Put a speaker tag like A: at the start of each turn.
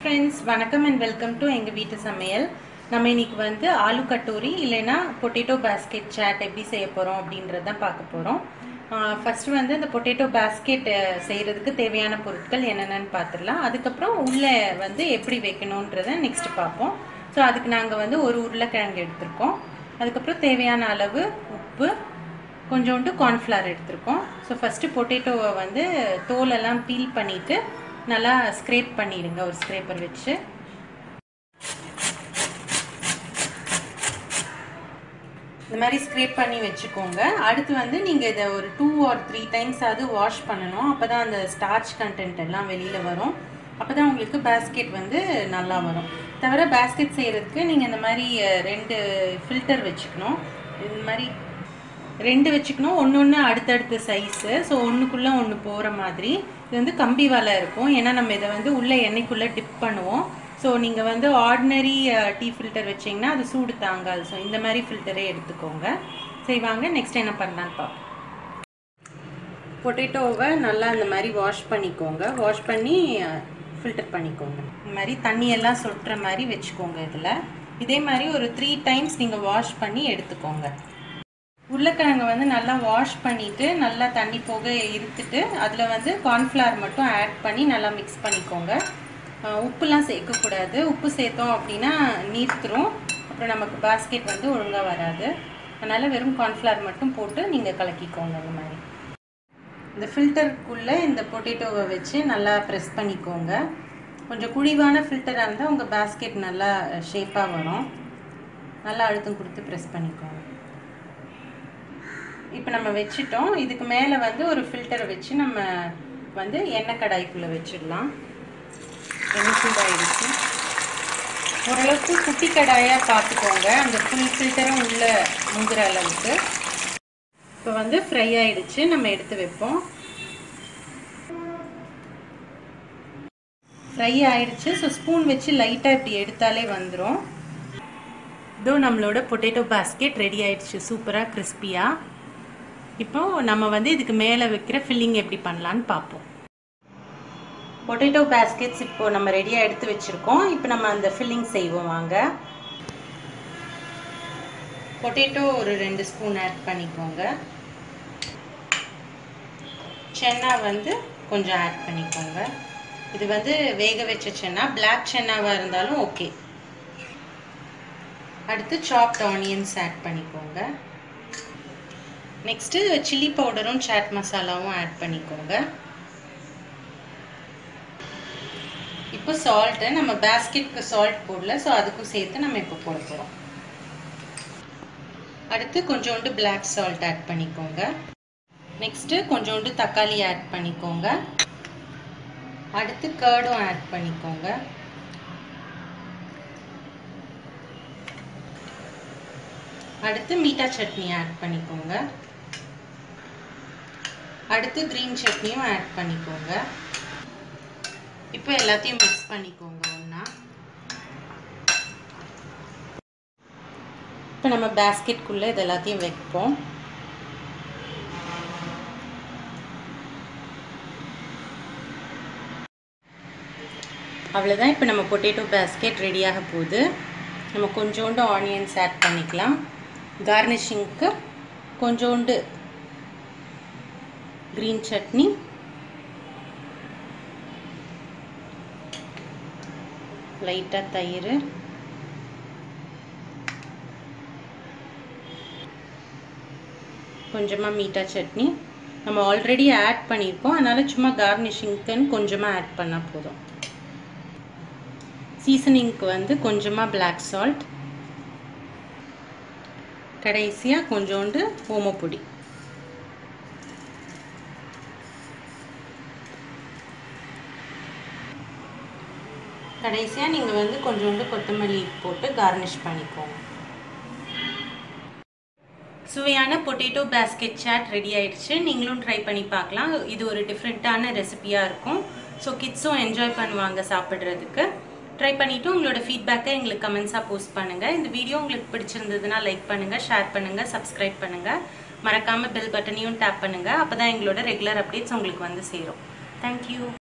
A: friends வணக்கம் and welcome to எங்கள் வீட்டு சமையல் நம்ம இன்னைக்கு வந்து ஆலு கட்டோரி இல்லைன்னா பொட்டேட்டோ பேஸ்கெட் சாட் எப்படி செய்ய போகிறோம் அப்படின்றது தான் பார்க்க போகிறோம் ஃபர்ஸ்ட் வந்து இந்த பொட்டேட்டோ பேஸ்கெட் செய்கிறதுக்கு தேவையான பொருட்கள் என்னென்னு பார்த்துடலாம் அதுக்கப்புறம் உள்ளே வந்து எப்படி வைக்கணுன்றதை நெக்ஸ்ட் பார்ப்போம் ஸோ அதுக்கு நாங்கள் வந்து ஒரு உருளைக்கிழங்கு எடுத்திருக்கோம் அதுக்கப்புறம் தேவையான அளவு உப்பு கொஞ்சோண்டு கார்ன்ஃப்ளவர் எடுத்திருக்கோம் ஸோ ஃபஸ்ட்டு பொட்டேட்டோவை வந்து தோலெல்லாம் பீல் பண்ணிவிட்டு நல்லா ஸ்க்ரேப் பண்ணிடுங்க ஒரு ஸ்க்ரேப்பர் வச்சு இந்த மாதிரி ஸ்க்ரேப் பண்ணி வச்சுக்கோங்க அடுத்து வந்து நீங்கள் இதை ஒரு டூ ஆர் த்ரீ டைம்ஸ் ஆகுது வாஷ் பண்ணணும் அப்போ தான் அந்த ஸ்டார்ச் கண்டென்ட் எல்லாம் வெளியில் வரும் அப்போ தான் உங்களுக்கு பேஸ்கெட் வந்து நல்லா வரும் தவிர பேஸ்கெட் செய்கிறதுக்கு நீங்கள் இந்த மாதிரி ரெண்டு ஃபில்டர் வச்சுக்கணும் இந்த மாதிரி ரெண்டு வச்சுக்கணும் ஒன்று ஒன்று அடுத்தடுத்த சைஸு ஸோ ஒன்றுக்குள்ளே ஒன்று போகிற மாதிரி இது வந்து கம்பி வலை இருக்கும் ஏன்னா நம்ம இதை வந்து உள்ளே எண்ணெய்க்குள்ளே டிப் பண்ணுவோம் ஸோ நீங்கள் வந்து ஆர்டினரி டீ ஃபில்டர் வச்சிங்கன்னா அது சூடு தாங்காது ஸோ இந்த மாதிரி ஃபில்டரே எடுத்துக்கோங்க சரி வாங்க நெக்ஸ்ட் என்ன பண்ணலான்னு பார்ப்போம் பொட்டேட்டோவை நல்லா இந்த மாதிரி வாஷ் பண்ணிக்கோங்க வாஷ் பண்ணி ஃபில்டர் பண்ணிக்கோங்க இந்த மாதிரி தண்ணியெல்லாம் சொட்டுற மாதிரி வச்சுக்கோங்க இதில் இதே மாதிரி ஒரு த்ரீ டைம்ஸ் நீங்கள் வாஷ் பண்ணி எடுத்துக்கோங்க உருளைக்கிழங்கை வந்து நல்லா வாஷ் பண்ணிவிட்டு நல்லா தண்ணி போக இருத்துட்டு அதில் வந்து கார்ன்ஃப்ளவர் மட்டும் ஆட் பண்ணி நல்லா மிக்ஸ் பண்ணிக்கோங்க உப்புலாம் சேர்க்கக்கூடாது உப்பு சேர்த்தோம் அப்படின்னா நீர்த்துரும் அப்புறம் நமக்கு பாஸ்கெட் வந்து ஒழுங்காக வராது அதனால் வெறும் கார்ன்ஃப்ளவர் மட்டும் போட்டு நீங்கள் கலக்கிக்கோங்க இந்த மாதிரி இந்த ஃபில்டருக்குள்ளே இந்த பொட்டேட்டோவை வச்சு நல்லா ப்ரெஸ் பண்ணிக்கோங்க கொஞ்சம் குழிவான ஃபில்டராக இருந்தால் உங்கள் பாஸ்கெட் நல்லா ஷேப்பாக வரும் நல்லா அழுத்தம் கொடுத்து ப்ரெஸ் பண்ணிக்கோங்க இப்போ நம்ம வச்சுட்டோம் இதுக்கு மேலே வந்து ஒரு ஃபில்டரை வச்சு நம்ம வந்து எண்ணெய் கடாய்க்குள்ளே வச்சிடலாம் எண்ணெய் சூடாகிடுச்சு ஓரளவுக்கு குட்டி கடாயாக பார்த்துக்கோங்க அந்த ஃபுல் ஃபில்டரும் உள்ளே முங்குற அளவுக்கு இப்போ வந்து ஃப்ரை ஆயிடுச்சு நம்ம எடுத்து வைப்போம் ஃப்ரை ஆயிடுச்சு ஸோ ஸ்பூன் வச்சு லைட்டாக இப்படி எடுத்தாலே வந்துடும் இதோ நம்மளோட பொட்டேட்டோ பாஸ்கெட் ரெடி ஆயிடுச்சு சூப்பராக கிறிஸ்பியாக இப்போ நம்ம வந்து இதுக்கு மேலே வைக்கிற ஃபில்லிங் எப்படி பண்ணலான்னு பார்ப்போம் பொட்டேட்டோ பேஸ்கெட்ஸ் இப்போ நம்ம ரெடியாக எடுத்து வச்சுருக்கோம் இப்போ நம்ம அந்த ஃபில்லிங் செய்வோம் வாங்க பொட்டேட்டோ ஒரு ரெண்டு ஸ்பூன் ஆட் பண்ணிக்கோங்க சென்னா வந்து கொஞ்சம் ஆட் பண்ணிக்கோங்க இது வந்து வேக வச்ச சென்னா பிளாக் சென்னாவாக இருந்தாலும் ஓகே அடுத்து சாப்ட் ஆனியன்ஸ் ஆட் பண்ணிக்கோங்க நெக்ஸ்ட்டு சில்லி பவுடரும் சாட் மசாலாவும் ஆட் பண்ணிக்கோங்க இப்போ சால்ட்டு நம்ம பேஸ்கெட்க்கு சால்ட் போடல ஸோ அதுக்கும் சேர்த்து நம்ம இப்போ போட போகிறோம் அடுத்து கொஞ்சோண்டு பிளாக் சால்ட் ஆட் பண்ணிக்கோங்க நெக்ஸ்ட்டு கொஞ்சோண்டு தக்காளி ஆட் பண்ணிக்கோங்க அடுத்து கேர்டும் ஆட் பண்ணிக்கோங்க அடுத்து மீட்டா சட்னி ஆட் பண்ணிக்கோங்க அடுத்து க்ரீன் சட்னியும் ஆட் பண்ணிக்கோங்க இப்போ எல்லாத்தையும் மிக்ஸ் பண்ணிக்கோங்க ஒன்றா இப்போ நம்ம பேஸ்கெட்குள்ளே இது எல்லாத்தையும் வைப்போம் அவ்வளோதான் இப்போ நம்ம பொட்டேட்டோ பேஸ்கெட் ரெடியாக போகுது நம்ம கொஞ்சோண்டு ஆனியன்ஸ் ஆட் பண்ணிக்கலாம் கார்னிஷிங்க்கு கொஞ்சோண்டு க்ரீன் சட்னி லைட்டாக தயிர் கொஞ்சமாக மீட்டா சட்னி நம்ம ஆல்ரெடி ஆட் பண்ணியிருக்கோம் அதனால் சும்மா கார்னிஷிங்க்குன்னு கொஞ்சமாக ஆட் பண்ணால் போதும் சீசனிங்க்கு வந்து கொஞ்சமாக பிளாக் சால்ட் கடைசியாக கொஞ்சோண்டு ஓமப்பொடி கடைசியாக நீங்கள் வந்து கொஞ்சோண்டு கொத்தமல்லி போட்டு கார்னிஷ் பண்ணிக்கோங்க சுவையான பொட்டேட்டோ பேஸ்கெட் சாட் ரெடி ஆயிடுச்சு நீங்களும் ட்ரை பண்ணி பார்க்கலாம் இது ஒரு டிஃப்ரெண்ட்டான ரெசிபியாக இருக்கும் ஸோ கிட்ஸும் என்ஜாய் பண்ணுவாங்க சாப்பிட்றதுக்கு ட்ரை பண்ணிவிட்டு உங்களோட ஃபீட்பேக்கை எங்களுக்கு கமெண்ட்ஸாக போஸ்ட் பண்ணுங்கள் இந்த வீடியோ உங்களுக்கு பிடிச்சிருந்ததுன்னா லைக் பண்ணுங்கள் ஷேர் பண்ணுங்கள் சப்ஸ்கிரைப் பண்ணுங்கள் மறக்காமல் பெல் பட்டனையும் டேப் பண்ணுங்கள் அப்போ தான் எங்களோட ரெகுலர் அப்டேட்ஸ் உங்களுக்கு வந்து சேரும் தேங்க்யூ